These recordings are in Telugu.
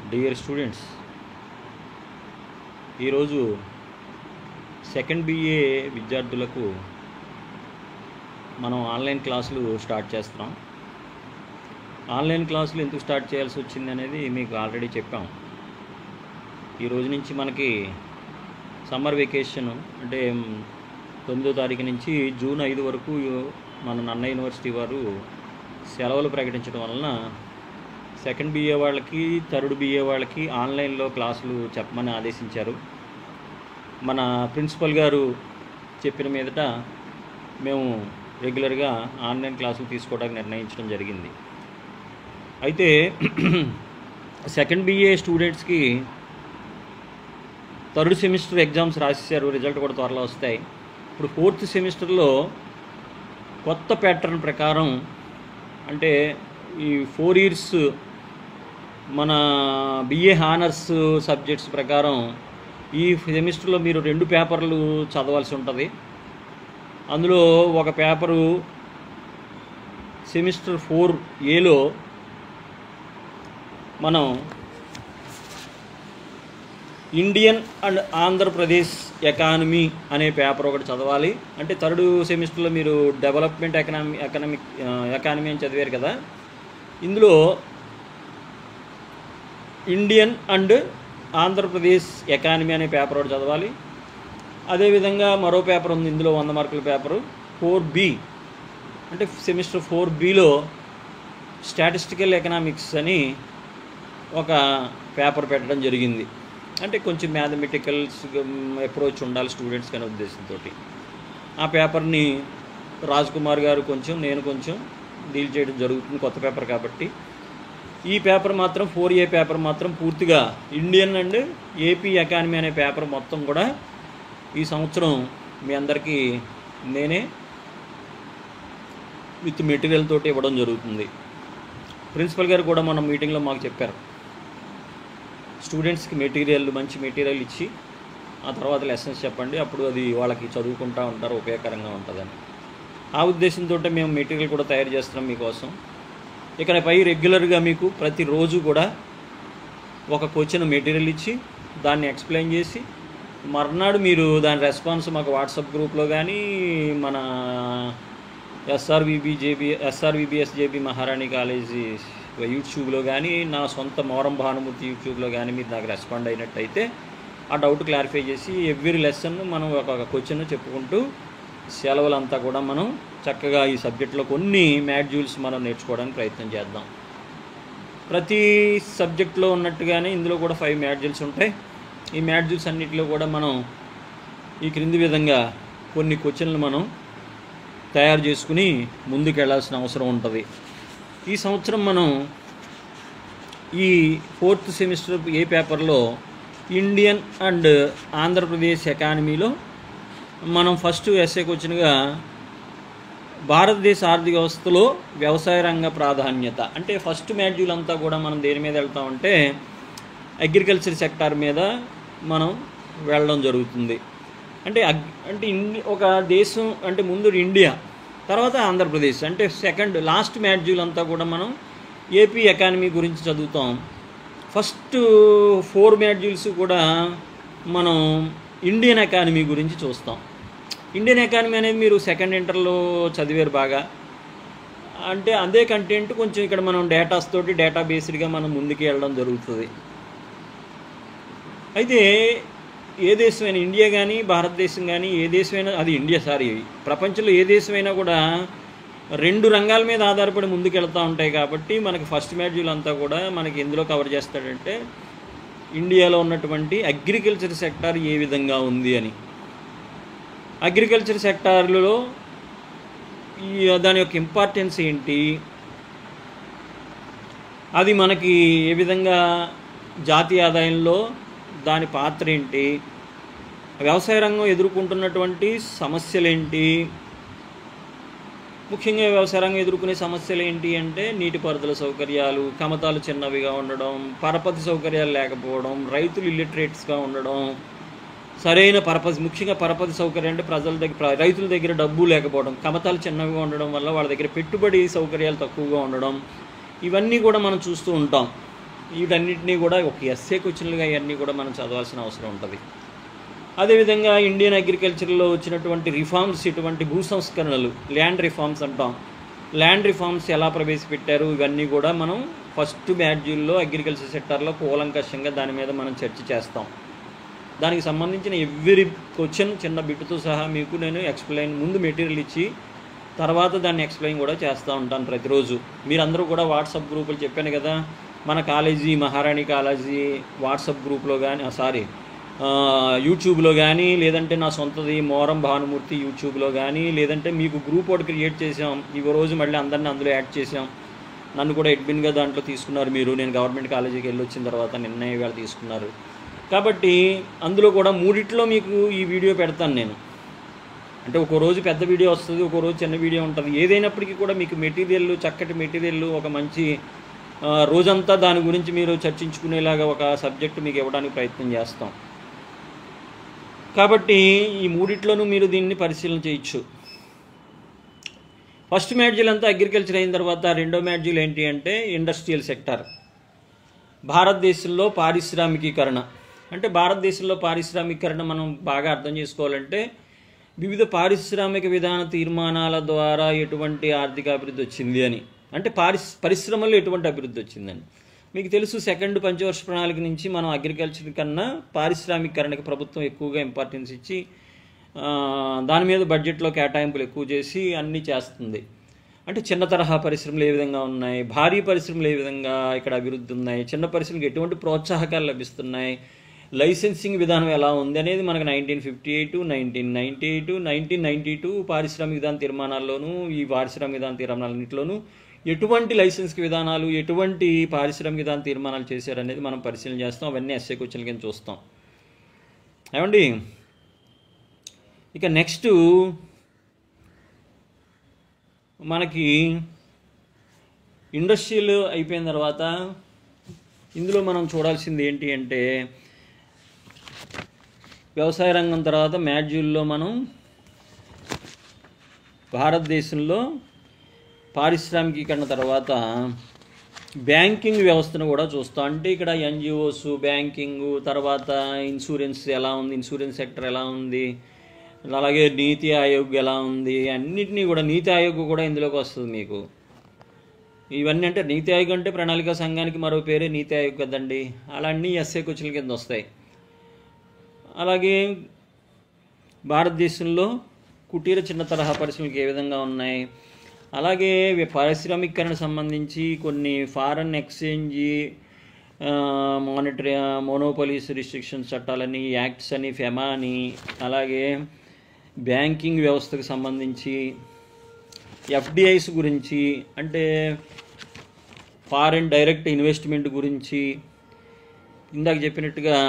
డియర్ స్టూడెంట్స్ ఈరోజు సెకండ్ బిఏ విద్యార్థులకు మనం ఆన్లైన్ క్లాసులు స్టార్ట్ చేస్తున్నాం ఆన్లైన్ క్లాసులు ఎందుకు స్టార్ట్ చేయాల్సి వచ్చింది అనేది మీకు ఆల్రెడీ చెప్పాం ఈ రోజు నుంచి మనకి సమ్మర్ వెకేషన్ అంటే మ్, తొమ్మిదో తారీఖు నుంచి జూన్ ఐదు వరకు మన నన్న యూనివర్సిటీ వారు సెలవులు ప్రకటించడం వలన సెకండ్ బిఏ వాళ్ళకి థర్డ్ బిఏ వాళ్ళకి ఆన్లైన్లో క్లాసులు చెప్పమని ఆదేశించారు మన ప్రిన్సిపల్ గారు చెప్పిన మీదట మేము రెగ్యులర్గా ఆన్లైన్ క్లాసులు తీసుకోవడానికి నిర్ణయించడం జరిగింది అయితే సెకండ్ బిఏ స్టూడెంట్స్కి థర్డ్ సెమిస్టర్ ఎగ్జామ్స్ రాసేసారు రిజల్ట్ కూడా త్వరలో వస్తాయి ఇప్పుడు ఫోర్త్ సెమిస్టర్లో కొత్త ప్యాటర్న్ ప్రకారం అంటే ఈ ఫోర్ ఇయర్స్ మన బిఏ హానర్స్ సబ్జెక్ట్స్ ప్రకారం ఈ సెమిస్టర్లో మీరు రెండు పేపర్లు చదవాల్సి ఉంటుంది అందులో ఒక పేపరు సెమిస్టర్ ఫోర్ ఏలో మనం ఇండియన్ అండ్ ఆంధ్రప్రదేశ్ ఎకానమీ అనే పేపర్ ఒకటి చదవాలి అంటే థర్డ్ సెమిస్టర్లో మీరు డెవలప్మెంట్ ఎకనామీ ఎకనామిక్ ఎకానమీ అని చదివారు కదా ఇందులో ఇండియన్ అండ్ ఆంధ్రప్రదేశ్ ఎకానమీ అనే పేపర్ ఒకటి చదవాలి అదేవిధంగా మరో పేపర్ ఉంది ఇందులో వంద మార్కుల పేపరు ఫోర్ బి అంటే సెమిస్టర్ ఫోర్ బిలో స్టాటిస్టికల్ ఎకనామిక్స్ అని ఒక పేపర్ పెట్టడం జరిగింది అంటే కొంచెం మ్యాథమెటికల్స్ అప్రోచ్ ఉండాలి స్టూడెంట్స్ అనే ఉద్దేశంతో ఆ పేపర్ని రాజ్ కుమార్ గారు కొంచెం నేను కొంచెం డీల్ చేయడం జరుగుతుంది కొత్త పేపర్ కాబట్టి ఈ పేపర్ మాత్రం ఫోర్ ఏ పేపర్ మాత్రం పూర్తిగా ఇండియన్ అండ్ ఏపీ ఎకానమీ అనే పేపర్ మొత్తం కూడా ఈ సంవత్సరం మీ అందరికీ నేనే విత్ మెటీరియల్ తోటి ఇవ్వడం జరుగుతుంది ప్రిన్సిపల్ గారు కూడా మన మీటింగ్లో మాకు చెప్పారు స్టూడెంట్స్కి మెటీరియల్ మంచి మెటీరియల్ ఇచ్చి ఆ తర్వాత లెసన్స్ చెప్పండి అప్పుడు అది వాళ్ళకి చదువుకుంటూ ఉంటారు ఉపయోగకరంగా ఉంటుందని ఆ ఉద్దేశంతో మేము మెటీరియల్ కూడా తయారు చేస్తున్నాం మీకోసం ఇక్కడ పై రెగ్యులర్గా మీకు ప్రతిరోజు కూడా ఒక క్వశ్చన్ మెటీరియల్ ఇచ్చి దాన్ని ఎక్స్ప్లెయిన్ చేసి మర్నాడు మీరు దాని రెస్పాన్స్ మాకు వాట్సాప్ గ్రూప్లో కానీ మన SRVB JB SRVBS JB Maharani college యూట్యూబ్లో కానీ నా సొంత మోరం భానుమూర్తి యూట్యూబ్లో కానీ మీరు నాకు రెస్పాండ్ అయినట్టయితే ఆ డౌట్ క్లారిఫై చేసి ఎవ్రీ లెసన్ మనం ఒక క్వశ్చన్ చెప్పుకుంటూ సెలవులంతా కూడా మనం చక్కగా ఈ సబ్జెక్ట్లో కొన్ని మ్యాడ్యూల్స్ మనం నేర్చుకోవడానికి ప్రయత్నం చేద్దాం ప్రతి సబ్జెక్ట్లో ఉన్నట్టుగానే ఇందులో కూడా ఫైవ్ మ్యాడ్యూల్స్ ఉంటాయి ఈ మ్యాడ్యూల్స్ అన్నిటిలో కూడా మనం ఈ క్రింది విధంగా కొన్ని క్వశ్చన్లు మనం తయారు చేసుకుని ముందుకు వెళ్ళాల్సిన అవసరం ఉంటుంది ఈ సంవత్సరం మనం ఈ ఫోర్త్ సెమిస్టర్ ఏ పేపర్లో ఇండియన్ అండ్ ఆంధ్రప్రదేశ్ ఎకానమీలో మనం ఫస్ట్ ఎస్ఏకి వచ్చినగా భారతదేశ ఆర్థిక వ్యవస్థలో వ్యవసాయ రంగ ప్రాధాన్యత అంటే ఫస్ట్ మాడ్యూల్ అంతా కూడా మనం దేని మీద వెళ్తామంటే అగ్రికల్చర్ సెక్టార్ మీద మనం వెళ్ళడం జరుగుతుంది అంటే అగ్ అంటే ఇండి ఒక దేశం అంటే ముందు ఇండియా తర్వాత ఆంధ్రప్రదేశ్ అంటే సెకండ్ లాస్ట్ మాడ్యూల్ అంతా కూడా మనం ఏపీ ఎకానమీ గురించి చదువుతాం ఫస్ట్ ఫోర్ మాడ్యూల్స్ కూడా మనం ఇండియన్ ఎకానమీ గురించి చూస్తాం ఇండియన్ ఎకానమీ అనేది మీరు సెకండ్ ఇంటర్లో చదివారు బాగా అంటే అదే కంటెంట్ కొంచెం ఇక్కడ మనం డేటాస్ తోటి డేటా బేస్డ్గా మనం ముందుకు వెళ్ళడం జరుగుతుంది అయితే ఏ దేశమైనా ఇండియా కానీ భారతదేశం కానీ ఏ దేశమైనా అది ఇండియా సారీ ప్రపంచంలో ఏ దేశమైనా కూడా రెండు రంగాల మీద ఆధారపడి ముందుకు వెళ్తూ ఉంటాయి కాబట్టి మనకి ఫస్ట్ మాడ్యూల్ అంతా కూడా మనకి ఎందులో కవర్ చేస్తాడంటే ఇండియాలో ఉన్నటువంటి అగ్రికల్చర్ సెక్టార్ ఏ విధంగా ఉంది అని అగ్రికల్చర్ సెక్టార్లలో ఈ దాని యొక్క ఇంపార్టెన్స్ ఏంటి అది మనకి ఏ విధంగా జాతీయ ఆదాయంలో దాని పాత్ర ఏంటి వ్యవసాయ రంగం ఎదుర్కొంటున్నటువంటి సమస్యలేంటి ముఖ్యంగా వ్యవసాయ రంగం ఎదుర్కొనే సమస్యలు ఏంటి అంటే నీటిపారుదల సౌకర్యాలు కమతాలు చిన్నవిగా ఉండడం పరపతి సౌకర్యాలు లేకపోవడం రైతులు ఇల్లిటరేట్స్గా ఉండడం సరైన పరపతి ముఖ్యంగా పరపతి సౌకర్యం అంటే ప్రజల దగ్గర ప్ర- రైతుల దగ్గర డబ్బు లేకపోవడం కమతాలు చిన్నవిగా ఉండడం వల్ల వాళ్ళ దగ్గర పెట్టుబడి సౌకర్యాలు తక్కువగా ఉండడం ఇవన్నీ కూడా మనం చూస్తూ ఉంటాం వీటన్నిటినీ కూడా ఒక ఎస్ఏ క్వశ్చన్లుగా ఇవన్నీ కూడా మనం చదవాల్సిన అవసరం ఉంటుంది అదేవిధంగా ఇండియన్ అగ్రికల్చర్లో వచ్చినటువంటి రిఫార్మ్స్ ఇటువంటి భూ సంస్కరణలు ల్యాండ్ రిఫార్మ్స్ అంటాం ల్యాండ్ రిఫార్మ్స్ ఎలా ప్రవేశపెట్టారు ఇవన్నీ కూడా మనం ఫస్ట్ మాడ్యూల్లో అగ్రికల్చర్ సెక్టార్లో కూలంకషంగా దాని మీద మనం చర్చ చేస్తాం దానికి సంబంధించిన ఎవ్రీ క్వశ్చన్ చిన్న బిట్టుతో సహా మీకు నేను ఎక్స్ప్లెయిన్ ముందు మెటీరియల్ ఇచ్చి తర్వాత దాన్ని ఎక్స్ప్లెయిన్ కూడా చేస్తూ ఉంటాను ప్రతిరోజు మీరందరూ కూడా వాట్సాప్ గ్రూపులు చెప్పాను కదా మన కాలేజీ మహారాణి కాలేజీ వాట్సాప్ గ్రూప్లో కానీ సారీ యూట్యూబ్లో కానీ లేదంటే నా సొంతది మోరం భానుమూర్తి యూట్యూబ్లో కానీ లేదంటే మీకు గ్రూప్ ఒకటి క్రియేట్ చేసాం ఈ రోజు మళ్ళీ అందరిని అందులో యాడ్ చేసాం నన్ను కూడా అడ్మిన్గా దాంట్లో తీసుకున్నారు మీరు నేను గవర్నమెంట్ కాలేజీకి వెళ్ళి వచ్చిన తర్వాత నిన్న ఇవాళ తీసుకున్నారు కాబట్టి అందులో కూడా మూడిట్లో మీకు ఈ వీడియో పెడతాను నేను అంటే ఒక రోజు పెద్ద వీడియో వస్తుంది ఒక రోజు చిన్న వీడియో ఉంటుంది ఏదైనప్పటికీ కూడా మీకు మెటీరియల్ చక్కటి మెటీరియల్ ఒక మంచి ఆ, రోజంతా దాని గురించి మీరు చర్చించుకునేలాగా ఒక సబ్జెక్ట్ మీకు ఇవ్వడానికి ప్రయత్నం చేస్తాం కాబట్టి ఈ మూడిట్లోనూ మీరు దీన్ని పరిశీలన చేయొచ్చు ఫస్ట్ మ్యాడ్యూల్ అంతా అగ్రికల్చర్ అయిన తర్వాత రెండో మ్యాడ్యూల్ ఏంటి అంటే ఇండస్ట్రియల్ సెక్టార్ భారతదేశంలో పారిశ్రామికీకరణ అంటే భారతదేశంలో పారిశ్రామికీకరణ మనం బాగా అర్థం చేసుకోవాలంటే వివిధ పారిశ్రామిక విధాన తీర్మానాల ద్వారా ఎటువంటి ఆర్థిక అభివృద్ధి వచ్చింది అని అంటే పారిశ్ పరిశ్రమల్లో ఎటువంటి అభివృద్ధి వచ్చిందని మీకు తెలుసు సెకండ్ పంచవర్ష ప్రణాళిక నుంచి మనం అగ్రికల్చర్ కన్నా పారిశ్రామికీకరణకి ప్రభుత్వం ఎక్కువగా ఇంపార్టెన్స్ ఇచ్చి ఆ, దాని మీద బడ్జెట్లో కేటాయింపులు ఎక్కువ చేసి అన్నీ చేస్తుంది అంటే చిన్న తరహా పరిశ్రమలు ఏ విధంగా ఉన్నాయి భారీ పరిశ్రమలు ఏ విధంగా ఇక్కడ అభివృద్ధి ఉన్నాయి చిన్న పరిశ్రమలకు ఎటువంటి ప్రోత్సాహకాలు లభిస్తున్నాయి లైసెన్సింగ్ విధానం ఎలా ఉంది అనేది మనకు nineteen fifty eight nineteen ninety eight nineteen ninety two పారిశ్రామిక విధాన తీర్మానాల్లోనూ ఈ పారిశ్రామిక విధాన తీర్మానాలన్నింటిలోనూ ఎటువంటి లైసెన్స్ విధానాలు ఎటువంటి పారిశ్రామిక విధాన తీర్మానాలు చేశారనేది మనం పరిశీలన చేస్తాం అవన్నీ ఎస్ఏ క్వశ్చన్ కింద చూస్తాం ఏమండి ఇక నెక్స్ట్ మనకి ఇండస్ట్రియల్ అయిపోయిన తర్వాత ఇందులో మనం చూడాల్సింది ఏంటి అంటే వ్యవసాయ రంగం తర్వాత మాడ్యూల్లో మనం భారతదేశంలో పారిశ్రామికీకరణ తర్వాత బ్యాంకింగ్ వ్యవస్థను కూడా చూస్తాం అంటే ఇక్కడ ఎన్జిఓస్ బ్యాంకింగ్ తర్వాత ఇన్సూరెన్స్ ఎలా ఉంది ఇన్సూరెన్స్ సెక్టర్ ఎలా ఉంది అలాగే నీతి ఆయోగ్ ఎలా ఉంది అన్నిటినీ కూడా నీతి ఆయోగ్ కూడా ఇందులోకి వస్తుంది మీకు ఇవన్నీ అంటే నీతి ఆయోగ్ అంటే ప్రణాళిక సంఘానికి మరో పేరే నీతి ఆయోగ్ కదండి అలా అన్నీ ఎస్ఏ క్వశ్చన్ల కింద వస్తాయి అలాగే భారతదేశంలో కుటీర చిన్న తరహా పరిశ్రమలకు ఏ విధంగా ఉన్నాయి అలాగే వి- పారిశ్రామికీకరణ సంబంధించి కొన్ని foreign exchange monetary monopolies restrictions చట్టాలని యాక్ట్స్ అని ఫెమా అని అలాగే బ్యాంకింగ్ వ్యవస్థకు సంబంధించి ఎఫ్డిఐస్ గురించి అంటే ఫారెన్ డైరెక్ట్ ఇన్వెస్ట్మెంట్ గురించి ఇందాక చెప్పినట్టుగా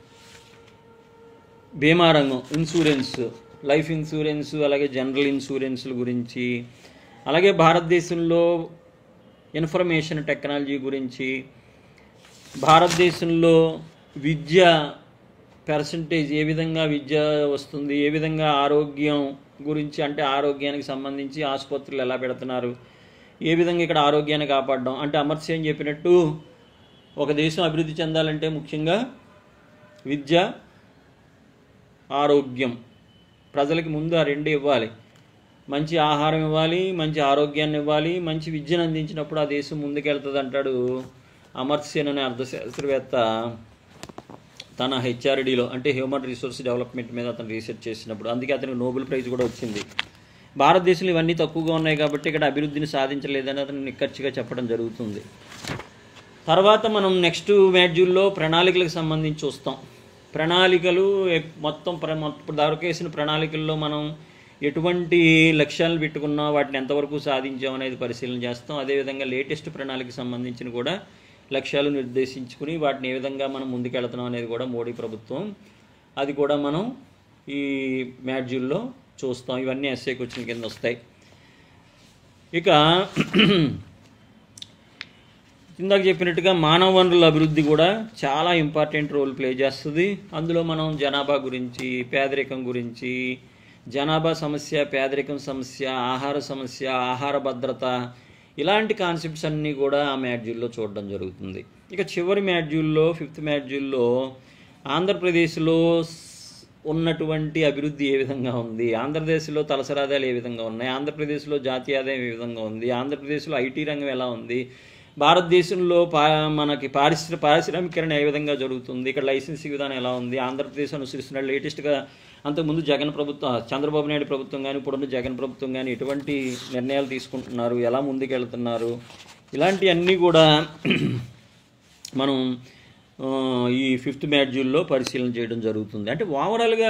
బీమా రంగం ఇన్సూరెన్స్ లైఫ్ ఇన్సూరెన్స్ అలాగే జనరల్ ఇన్సూరెన్స్ల గురించి అలాగే భారతదేశంలో ఇన్ఫర్మేషన్ టెక్నాలజీ గురించి భారతదేశంలో విద్య పర్సంటేజ్ ఏ విధంగా విద్య వస్తుంది ఏ విధంగా ఆరోగ్యం గురించి అంటే ఆరోగ్యానికి సంబంధించి ఆసుపత్రులు ఎలా పెడుతున్నారు ఏ విధంగా ఇక్కడ ఆరోగ్యాన్ని కాపాడడం అంటే అమర్త్య అని చెప్పినట్టు ఒక దేశం అభివృద్ధి చెందాలంటే ముఖ్యంగా విద్య ఆరోగ్యం ప్రజలకి ముందు ఆ రెండు ఇవ్వాలి మంచి ఆహారం ఇవ్వాలి మంచి ఆరోగ్యాన్ని ఇవ్వాలి మంచి విద్యను అందించినప్పుడు ఆ దేశం ముందుకెళ్తుంది అంటాడు అమర్త్సేన్ అనే అర్థశాస్త్రవేత్త తన హెచ్ఆర్డీలో అంటే హ్యూమన్ రిసోర్స్ డెవలప్మెంట్ మీద అతను రీసెర్చ్ చేసినప్పుడు అందుకే అతనికి నోబెల్ ప్రైజ్ కూడా వచ్చింది భారతదేశంలో ఇవన్నీ తక్కువగా ఉన్నాయి కాబట్టి ఇక్కడ అభివృద్ధిని సాధించలేదని అతను నిక్కచ్చిగా చెప్పడం జరుగుతుంది తర్వాత మనం నెక్స్ట్ మాడ్యూల్లో ప్రణాళికలకు సంబంధించి చూస్తాం ప్రణాళికలు ఎ- మొత్తం ప్ర మొత్తం దొరకేసిన ప్రణాళికల్లో మనం ఎటువంటి లక్ష్యాలు పెట్టుకున్నాం వాటిని ఎంతవరకు సాధించాం అనేది పరిశీలన చేస్తాం అదేవిధంగా లేటెస్ట్ ప్రణాళికకు సంబంధించిన కూడా లక్ష్యాలు నిర్దేశించుకుని వాటిని ఏ విధంగా మనం ముందుకెళ్తున్నాం అనేది కూడా మోడీ ప్రభుత్వం అది కూడా మనం ఈ మాడ్యూల్లో చూస్తాం ఇవన్నీ ఎస్ఏ క్వశ్చన్ కింద వస్తాయి ఇక ఇందాక చెప్పినట్టుగా మానవ వనరుల అభివృద్ధి కూడా చాలా ఇంపార్టెంట్ రోల్ ప్లే చేస్తుంది అందులో మనం జనాభా గురించి పేదరికం గురించి జనాభా సమస్య పేదరికం సమస్య ఆహార సమస్య ఆహార భద్రత ఇలాంటి కాన్సెప్ట్స్ అన్నీ కూడా ఆ మ్యాడ్యూల్లో చూడడం జరుగుతుంది ఇక చివరి మ్యాడ్యూల్లో ఫిఫ్త్ మ్యాడ్యూల్లో ఆంధ్రప్రదేశ్లో స్- ఉన్నటువంటి అభివృద్ధి ఏ విధంగా ఉంది ఆంధ్రప్రదేశ్లో తలసరి ఆదాయాలు ఏ విధంగా ఉన్నాయి ఆంధ్రప్రదేశ్లో జాతీయ ఆదాయం ఏ విధంగా ఉంది ఆంధ్రప్రదేశ్లో ఐటీ రంగం ఎలా ఉంది భారతదేశంలో పా మనకి పారిశ్ర పారిశ్రామికరణ ఏ విధంగా జరుగుతుంది ఇక్కడ లైసెన్సింగ్ విధానం ఎలా ఉంది ఆంధ్రప్రదేశ్ అనుసరిస్తున్న లేటెస్ట్గా అంతకుముందు జగన్ ప్రభుత్వం చంద్రబాబు నాయుడు ప్రభుత్వం కానీ ఇప్పుడున్న జగన్ ప్రభుత్వం కానీ ఎటువంటి నిర్ణయాలు తీసుకుంటున్నారు ఎలా ముందుకెళ్తున్నారు ఇలాంటివన్నీ కూడా మనం ఆ, ఈ ఫిఫ్త్ మాడ్యూల్లో పరిశీలన చేయడం జరుగుతుంది అంటే ఓవరాల్గా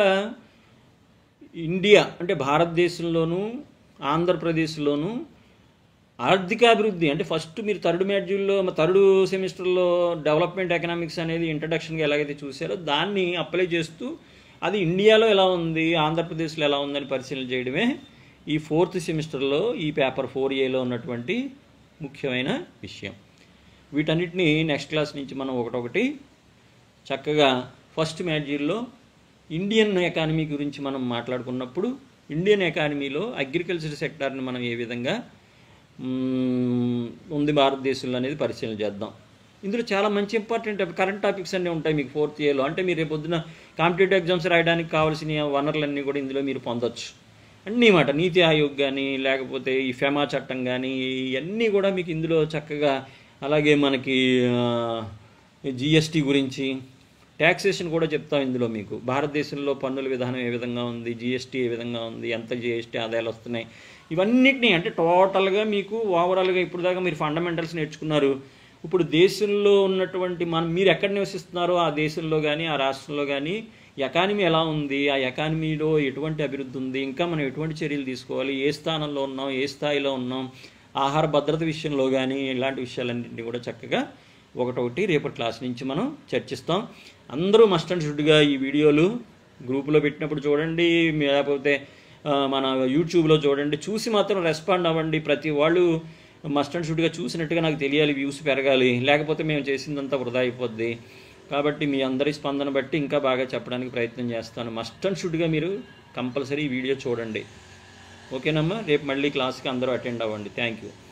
ఇండియా అంటే భారతదేశంలోనూ ఆంధ్రప్రదేశ్లోనూ ఆర్థికాభివృద్ధి అంటే ఫస్ట్ మీరు థర్డ్ మాడ్యూల్లో థర్డ్ సెమిస్టర్లో డెవలప్మెంట్ ఎకనామిక్స్ అనేది ఇంట్రడక్షన్గా ఎలాగైతే చూసారో దాన్ని అప్లై చేస్తూ అది ఇండియాలో ఎలా ఉంది ఆంధ్రప్రదేశ్లో ఎలా ఉందని పరిశీలన చేయడమే ఈ ఫోర్త్ సెమిస్టర్లో ఈ పేపర్ ఫోర్ ఏలో ఉన్నటువంటి ముఖ్యమైన విషయం వీటన్నిటిని నెక్స్ట్ క్లాస్ నుంచి మనం ఒకటొకటి చక్కగా ఫస్ట్ మ్యాడ్యూల్లో ఇండియన్ ఎకానమీ గురించి మనం మాట్లాడుకున్నప్పుడు ఇండియన్ ఎకానమీలో అగ్రికల్చర్ సెక్టార్ని మనం ఏ విధంగా మ్మ్, ఉంది భారతదేశంలో అనేది పరిశీలన చేద్దాం ఇందులో చాలా మంచి ఇంపార్టెంట్ కరెంట్ టాపిక్స్ అన్నీ ఉంటాయి మీకు ఫోర్త్ ఇయర్లో అంటే మీరు రేపు పొద్దున కాంపిటేటివ్ ఎగ్జామ్స్ రాయడానికి కావాల్సిన వనరులన్నీ కూడా ఇందులో మీరు పొందొచ్చు అన్నీ మాట నీతి ఆయోగ్ కానీ లేకపోతే ఈ ఫెమా చట్టం కానీ ఇవన్నీ కూడా మీకు ఇందులో చక్కగా అలాగే మనకి జిఎస్టీ గురించి ట్యాక్సేషన్ కూడా చెప్తాం ఇందులో మీకు భారతదేశంలో పన్నుల విధానం ఏ విధంగా ఉంది జిఎస్టీ ఏ విధంగా ఉంది ఎంత జిఎస్టీ ఆదాయాలు వస్తున్నాయి ఇవన్నిటిని అంటే టోటల్గా మీకు ఓవరాల్గా ఇప్పుడు దాకా మీరు ఫండమెంటల్స్ నేర్చుకున్నారు ఇప్పుడు దేశంలో ఉన్నటువంటి మనం మీరు ఎక్కడ నివసిస్తున్నారో ఆ దేశంలో కానీ ఆ రాష్ట్రంలో కానీ ఎకానమీ ఎలా ఉంది ఆ ఎకానమీలో ఎటువంటి అభివృద్ధి ఉంది ఇంకా మనం ఎటువంటి చర్యలు తీసుకోవాలి ఏ స్థానంలో ఉన్నాం ఏ స్థాయిలో ఉన్నాం ఆహార భద్రత విషయంలో కానీ ఇలాంటి విషయాలన్నింటినీ కూడా చక్కగా ఒకటొకటి రేపటి క్లాస్ నుంచి మనం చర్చిస్తాం అందరూ మస్ట్ అండ్ షుడ్గా ఈ వీడియోలు గ్రూపులో పెట్టినప్పుడు చూడండి మీ- లేకపోతే ఆ, మన యూట్యూబ్లో చూడండి చూసి మాత్రం రెస్పాండ్ అవ్వండి ప్రతి వాళ్ళు మస్ట్ అండ్ షుడ్గా చూసినట్టుగా నాకు తెలియాలి వ్యూస్ పెరగాలి లేకపోతే మేము చేసిందంతా వృధా అయిపోద్ది కాబట్టి మీ అందరి స్పందన బట్టి ఇంకా బాగా చెప్పడానికి ప్రయత్నం చేస్తాను మస్ట్ అండ్ షుడ్గా మీరు కంపల్సరీ ఈ వీడియో చూడండి ఓకేనమ్మా రేపు మళ్ళీ క్లాస్కి అందరూ అటెండ్ అవ్వండి థ్యాంక్ యూ